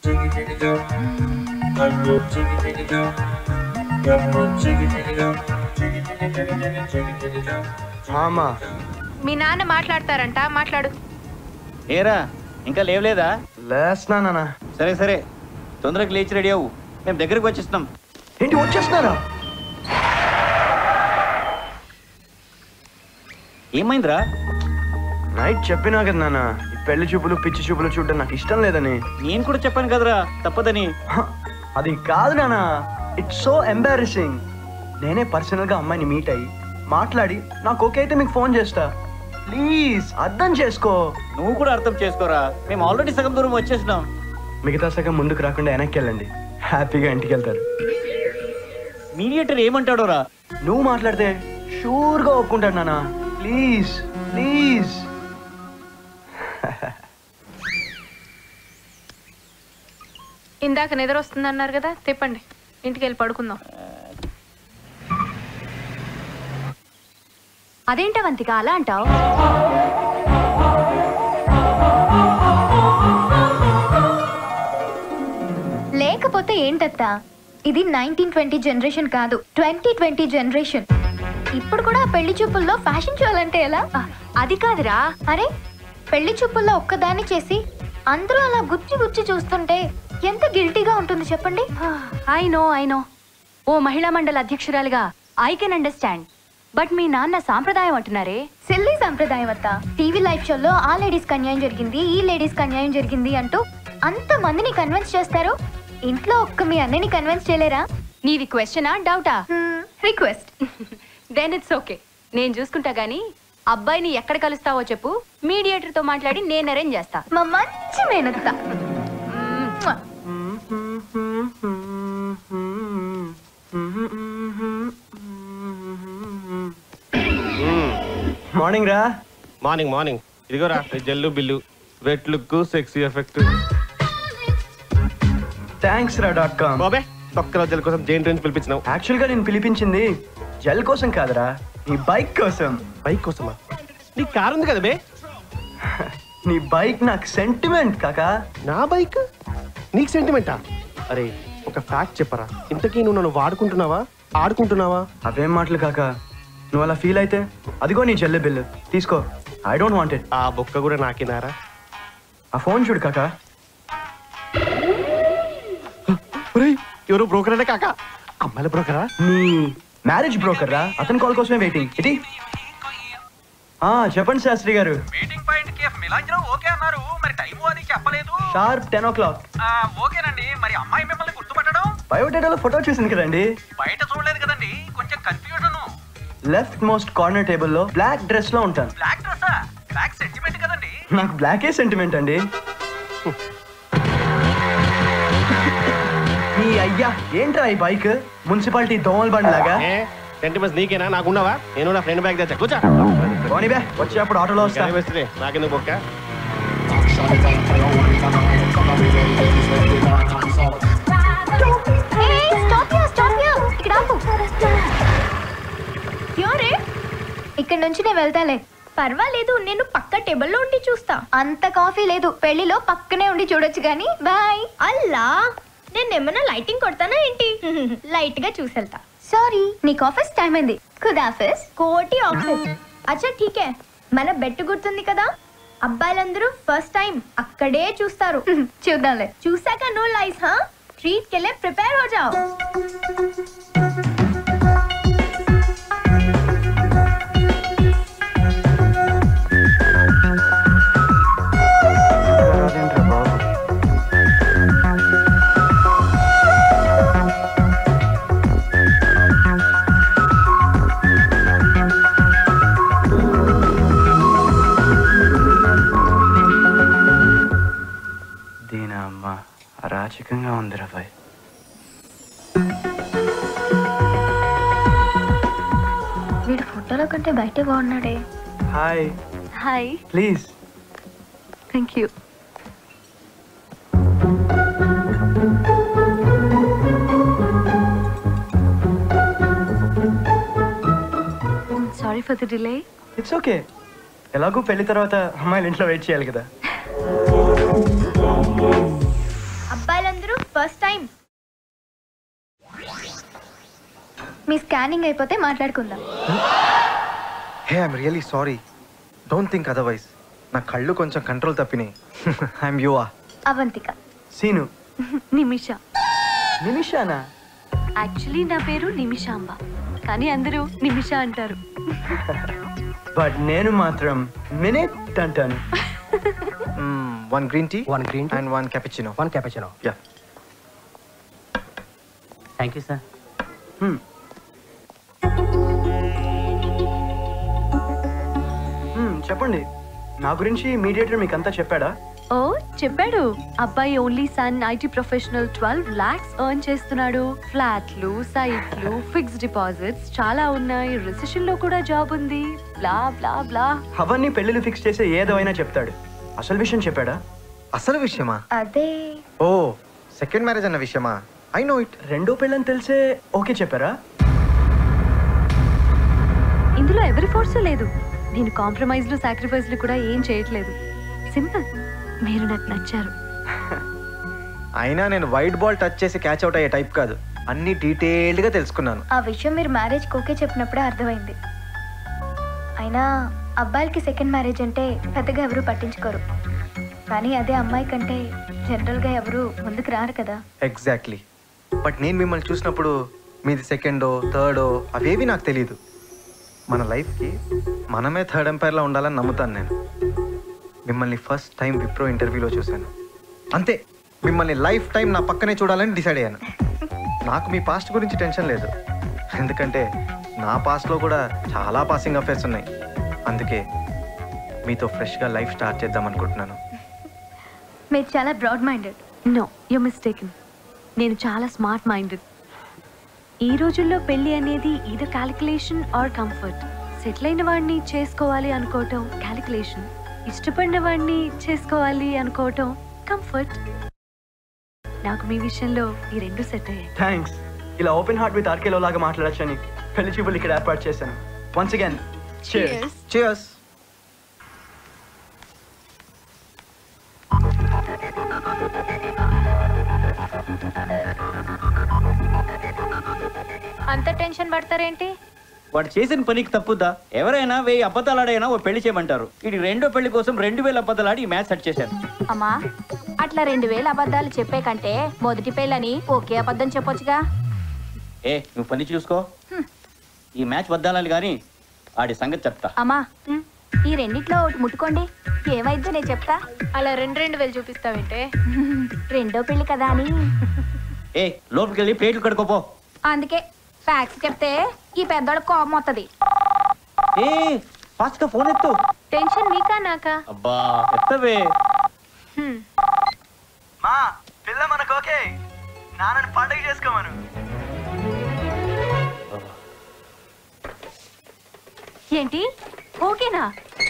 అమ్మా మీ నాన్న మాట్లాడతారంట మాట్లాడు ఏరా ఇంకా లేవలేదా లేస్తున్నా నాన్న సరే సరే తొందరగా లేచి రెడీ అవ్వు మేము దగ్గరకు వచ్చేస్తున్నాం ఏంటి వచ్చేస్తున్నారా ఏమైందిరా నైట్ చెప్పినా కదా నాన్న ఈ పెళ్లి చూపులు పిచ్చి చూపులు చూడడం నాకు ఇష్టం లేదని నేను కూడా చెప్పాను కదరా తప్పదని హ, అది కాదు నాన్న ఇట్స్ సో ఎంబారసింగ్ నేనే పర్సనల్ గా అమ్మాయిని మీట్ అయ్యి మాట్లాడి నాకు ఓకే అయితే మీకు ఫోన్ చేస్తా ప్లీజ్ అర్థం చేసుకో నువ్వు కూడా అర్థం చేసుకోరా మేము ఆల్రెడీ సగం దూరం వచ్చేసినాం మిగతా సగం ముందుకు రాకుండా వెనక్కి వెళ్ళండి హ్యాపీగా ఇంటికి వెళ్తారు మీడియేటర్ ఏమంటాడోరా నువ్వు మాట్లాడితే షూర్గా ఒప్పుకుంటాడు నాన్న ప్లీజ్ ప్లీజ్ ఇందాక నిద్ర వస్తుందన్నారు కదా తిప్పండి ఇంటికి వెళ్ళి పడుకుందాం అదేంటవంతిక అలా అంటావు లేకపోతే ఏంటత్తా ఇది నైన్టీన్ ట్వంటీ జనరేషన్ కాదు ట్వంటీ ట్వంటీ జనరేషన్ ఇప్పుడు కూడా పెళ్లి చూపుల్లో ఫ్యాషన్ చూడాలంటే ఎలా అది కాదురా అరే పెళ్లి చూపుల్లో ఒక్కదాన్ని చేసి అందరూ అలా గుచ్చి గుచ్చి చూస్తుంటే ఎంత గిల్టీగా ఉంటుంది చెప్పండి ఐ నో ఐ నో ఓ మహిళా మండలి అధ్యక్షురాలుగా ఐ కెన్ అండర్స్టాండ్ బట్ మీ నాన్న సాంప్రదాయం అంటున్నారే సిల్లీ సంప్రదాయం అత్త టీవీ లైవ్ షోలో ఆ లేడీస్ కి అన్యాయం జరిగింది ఈ లేడీస్ కి అన్యాయం జరిగింది అంటూ అంత మందిని కన్విన్స్ చేస్తారు ఇంట్లో ఒక్క మీ అన్నని కన్విన్స్ చేయలేరా నీది క్వశ్చనా డౌటా రిక్వెస్ట్ దెన్ ఇట్స్ ఓకే నేను చూసుకుంటా గానీ అబ్బాయిని ఎక్కడ కలుస్తావో చెప్పు మీడియేటర్ తో మాట్లాడి నేను అరేంజ్ చేస్తా మా మంచి మేనత్త మార్నింగ్ రా మార్నింగ్ మార్నింగ్ ఇదిగోరా ఈ జల్లు బిల్లు wet look sexy effect thanks రా డాట్ కామ్ బాబే తొక్కల జల్ కోసం జైన్ ట్రైన్స్ పిలిపించినావు యాక్చువల్గా నేను పిలిపించింది జెల్ కోసం కాదురా నీ బైక్ కోసం బైక్ కోసమా నీ కార్ ఉంది కదా బే నీ బైక్ నాకు సెంటిమెంట్ కాకా నా బైక్ నీకు సెంటిమెంటా అరే ఒక ఫ్యాక్ట్ చెప్పరా ఇంతకీ నువ్వు నన్ను వాడుకుంటున్నావా ఆడుకుంటున్నావా అవేం మాటలు కాక నువ్వు అలా ఫీల్ అయితే అదిగో నీ చెల్లె బిల్లు తీసుకో ఐ డోంట్ వాంట్ ఇట్ ఆ బొక్క కూడా నాకినారా ఆ ఫోన్ చూడు కాకా ఒరేయ్, ఎవరు బ్రోకర్ అంటే కాక అమ్మాయిల బ్రోకరా నీ మ్యారేజ్ బ్రోకర్ రా అతని కాల్ కోసమే వెయిటింగ్ ఇది ఆ చెప్పండి శాస్త్రి గారు మీటింగ్ పాయింట్ కి మిలాంజనం ఓకే అన్నారు మరి టైం అది చెప్పలేదు షార్ప్ టెన్ ఓ క్లాక్ ఆ, ఓకేనండి మరి అమ్మాయి మిమ్మల్ని గుర్తుపట్టడం బయోడేటాలో ఫోటో చూసింది కదండి బయట చూడలేదు కదండి కొంచెం కన్ఫ్యూజన్ లెఫ్ట్ మోస్ట్ కార్నర్ టేబుల్లో బ్లాక్ డ్రెస్ లో ఉంటాను బ్లాక్ డ్రెస్ బ్లాక్ సెంటిమెంట్ కదండి నాకు బ్లాకే సెంటిమెంట్ అండి ఈ అయ్యా ఏంట్రా ఈ బైక్ మున్సిపాలిటీ దోమల బండి లాగా ఏ సెంటిమెంట్స్ నీకేనా నాకున్నావా నేను నా ఫ్రెండ్ బ్యాగ్ తెచ్చా కూర్చో పోనీ బే వచ్చేప్పుడు ఆటోలో వస్తా వేస్తే నాకెందుకు బొక్క ఇక్కడ ఆపు. ఎవరే? ఇక్కడ నుంచి నేను వెళ్తాలే పర్వాలేదు నేను పక్క టేబుల్లో ఉండి చూస్తా అంత కాఫీ లేదు పెళ్లిలో పక్కనే ఉండి చూడొచ్చు గానీ బాయ్ అల్లా నేను ఏమన్నా లైటింగ్ కొడతానా ఏంటి లైట్ గా చూసెళ్తా సారీ నీకు ఆఫీస్ టైం అయింది ఖుద్ ఆఫీస్ కోటి ఆఫీస్ అచ్చా ఠీకే మన బెట్ గుర్తుంది కదా అబ్బాయిలందరూ ఫస్ట్ టైం అక్కడే చూస్తారు చూద్దాంలే చూసాక నో లైస్ హా ట్రీట్ కెళ్ళే ప్రిపేర్ హో జాओ అదేంట్రా బాబు దీని అమ్మ అరాచకంగా ఉంది రాబాయ్ వీడు ఫోటోలో కంటే బయటే బాగున్నాడే hi hi please thank you sorry for the delay it's okay ఎలాగో పెళ్లి తర్వాత అమ్మాయిలు ఇంట్లో వెయిట్ చేయాలి కదా అబ్బాయిల మీ స్కానింగ్ అయిపోతే మాట్లాడుకుందాం hey I'm really sorry don't think otherwise నా కళ్ళు కొంచెం కంట్రోల్ తప్పినాయి ఐఎమ్ యువా అవంతిక సీను నిమిష నిమిషానా యాక్చువల్లీ నా పేరు నిమిషాంబ కానీ అందరూ నిమిష అంటారు బట్ నేను మాత్రం మినిట్ అంటాను one green tea one green tea and one cappuccino one cappuccino yeah thank you sir Hmm. Hmm, చెప్పండి నా గురించి మీడియేటర్ మీకు అంతా చెప్పాడా ఓ చెప్పాడు అబ్బాయి only son IT professional twelve lakhs earn చేస్తున్నాడు ఫ్లాట్లు సైట్లు ఫిక్స్ డిపాజిట్స్ చాలా ఉన్నాయి రిసెషన్ లో కూడా జాబ్ ఉంది బ్లా బ్లా బ్లా అవన్నీ పెళ్ళిళ్ళు ఫిక్స్ చేసే ఏదైనా చెప్తాడు అసలు విషయం చెప్పాడా అసలు విషయమా అదే ఓ సెకండ్ మ్యారేజ్ అన్న విషయమా ఐ నో ఇట్ రెండో పెళ్ళని తెలిసే ఓకే చెప్పారా ఇందులో ఎవరి ఫోర్స్ లేదు నేను కాంప్రమైజ్లు సాక్రిఫైస్లు కూడా ఏం చేయట్లేదు సింపుల్ మీరు నాకు నచ్చారు అయినా నేను వైట్ బాల్ టచ్ చేసి క్యాచ్ అవుట్ అయ్యే టైప్ కాదు అన్ని డీటెయిల్డ్గా తెలుసుకున్నాను ఆ విషయం మీరు మ్యారేజ్ ఓకే చెప్పినప్పుడే అర్థమైంది అయినా అబ్బాయిలకి సెకండ్ మ్యారేజ్ అంటే పెద్దగా ఎవరు పట్టించుకోరు కానీ అదే అమ్మాయి కంటే జనరల్గా ఎవరు ముందుకు రారు కదా ఎగ్జాక్ట్లీ బట్ నేను మిమ్మల్ని చూసినప్పుడు మీది సెకండో థర్డో అవేవి నాకు తెలియదు మన లైఫ్కి మనమే థర్డ్ ఎంపైర్లో ఉండాలని నమ్ముతాను నేను మిమ్మల్ని ఫస్ట్ టైం విప్రో ఇంటర్వ్యూలో చూశాను అంతే మిమ్మల్ని లైఫ్ టైం నా పక్కనే చూడాలని డిసైడ్ అయ్యాను నాకు మీ పాస్ట్ గురించి టెన్షన్ లేదు ఎందుకంటే నా పాస్ట్లో కూడా చాలా పాసింగ్ అఫేర్స్ ఉన్నాయి అందుకే మీతో ఫ్రెష్గా లైఫ్ స్టార్ట్ చేద్దాం అనుకుంటున్నాను మీరు చాలా broad minded no you mistaken నేను చాలా స్మార్ట్ మైండెడ్ ఈ రోజుల్లో పెళ్లి అనేది ఇది క్యాలిక్యులేషన్ ఆర్ కంఫర్ట్ సెటిల్ అయిన వాడిని చేసుకోవాలి అనుకోవటం క్యాలిక్యులేషన్ ఇష్టపడిన వాడిని చేసుకోవాలి అనుకోవటం కంఫర్ట్ నాకు మీ విషయంలో ఈ రెండు సెట్ అయ్యాయి థ్యాంక్స్ ఇలా ఓపెన్ హార్ట్ విత్ ఆర్కేలో లాగా మాట్లాడచ్చని పెళ్లి చూపులు ఇక్కడ ఏర్పాటు చేశాను వన్స్ అగైన్ చియర్స్ అంత టెన్షన్ పడతారేంటి వాడు చేసిన పనికి తప్పుద్దా ఎవరైనా వెయ్యి అబద్ధాలు ఆడైనా ఓ పెళ్లి చేయమంటారు ఇది రెండో పెళ్లి కోసం రెండు వేల అబద్ధాలు ఆడి ఈ మ్యాచ్ సెట్ చేశాను అమ్మా అట్లా రెండు వేల అబద్ధాలు చెప్పే కంటే మొదటి పెళ్ళని ఒకే అబద్ధం చెప్పొచ్చుగా ఏ నువ్వు పని చూసుకో ఈ మ్యాచ్ వద్దాలని కానీ ఆడి సంగతి చెప్తా అమ్మా ఈ రెండిట్లో ఒకటి ముట్టుకోండి ఏమైద్దో నేను చెప్తా అలా రెండు రెండు వేలు చూపిస్తావేంటే రెండో పెళ్లి కదా అని ఏ లోపలికి వెళ్ళి ప్లేట్లు కడుకోపో అందుకే ఫ్యాక్స్ చెప్తే ఈ పెద్దోడు కోపం వస్తుంది ఏ ఫాస్ట్ గా ఫోన్ ఎత్తు టెన్షన్ మీకా నాకా అబ్బా ఎత్తవే హ్మ్. మా పిల్ల మనకు ఓకే నాన్నని పండగ చేసుకోమను ఏంటి ఓకేనా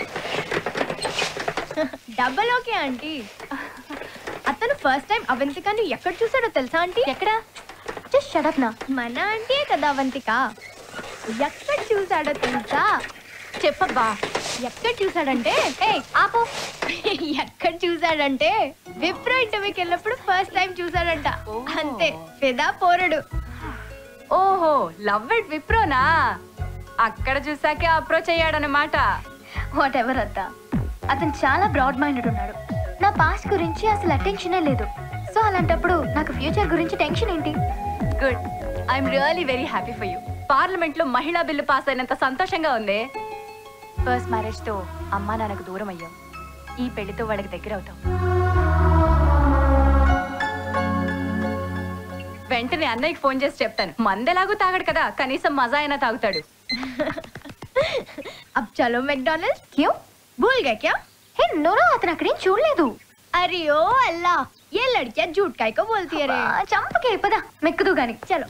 డబల్ ఓకే ఆంటీ అతను ఫస్ట్ టైం అవంతికను ఎక్కడ చూసాడో తెలుసా ఆంటీ ఎక్కడ జస్ట్ షడప్ నా మన ఆంటీ కదా అవంతిక ఎక్కడ చూసాడో తెలుసా చెప్పబ్బా ఎక్కడ చూసాడంటే ఏ ఆపు ఎక్కడ చూసాడంటే విప్రో ఇంటర్వ్యూకి వెళ్ళినప్పుడు ఫస్ట్ టైం చూసాడంట అంతే ఫిదా పోరడు ఓహో లవ్ ఇట్ విప్రోనా అక్కడ చూసాకే అప్రోచ్ అయ్యాడనమాట వాట్ ఎవర్ అత్త అతను చాలా బ్రాడ్ మైండెడ్ ఉన్నాడు నా పాస్ట్ గురించి అసలు అటెన్షనే లేదు సో అలాంటప్పుడు నాకు ఫ్యూచర్ గురించి టెన్షన్ ఏంటి good I'm really very happy for you parliament లో మహిళా బిల్లు పాస్ అయినంత సంతోషంగా ఉంది ఫస్ట్ మ్యారేజ్ తో అమ్మా నాన్నకు దూరం అయ్యాం ఈ పెళ్లితో వాళ్ళకి దగ్గర అవుతాం వెంటనే అన్నయ్యకి ఫోన్ చేసి చెప్తాను మందెలాగూ తాగడు కదా కనీసం మజా అయినా తాగుతాడు अब चलो मैकडॉनल्ड्स क्यों भूल गए क्या हे नोरा अतन अकड़े చూడలేదు अरे ओ अल्लाह ये लड़कियां झूठ काय को बोलती है रे చంపకే పద మెక్కుదు గాని చలో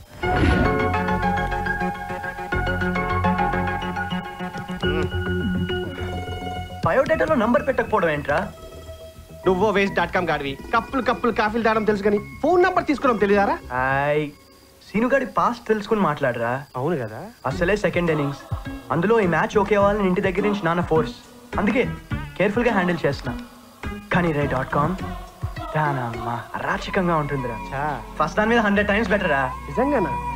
బయోడేటాలో నంబర్ పెట్టకపోవడం ఏంట్రా నువ్వో వేస్ట్ డాట్ కామ్ గాడివి కప్పులు కప్పులు కాఫీలు తాగడం తెలుసు కానీ ఫోన్ నంబర్ తీసుకోవడం తెలియదారా హాయ్ సీనుగాడి పాస్ట్ తెలుసుకుని మాట్లాడరా అవును కదా అసలే సెకండ్ ఇన్నింగ్స్ అందులో ఈ మ్యాచ్ ఓకే అవ్వాలని ఇంటి దగ్గర నుంచి నాన్న ఫోర్స్ అందుకే కేర్ఫుల్ గా హ్యాండిల్ చేస్తున్నా కానీ రే డాట్ కామ్ దానమ్మా అరాచకంగా ఉంటుందిరా చా ఫస్ట్ దాని మీద హండ్రెడ్ టైమ్స్ బెటరా నిజంగానా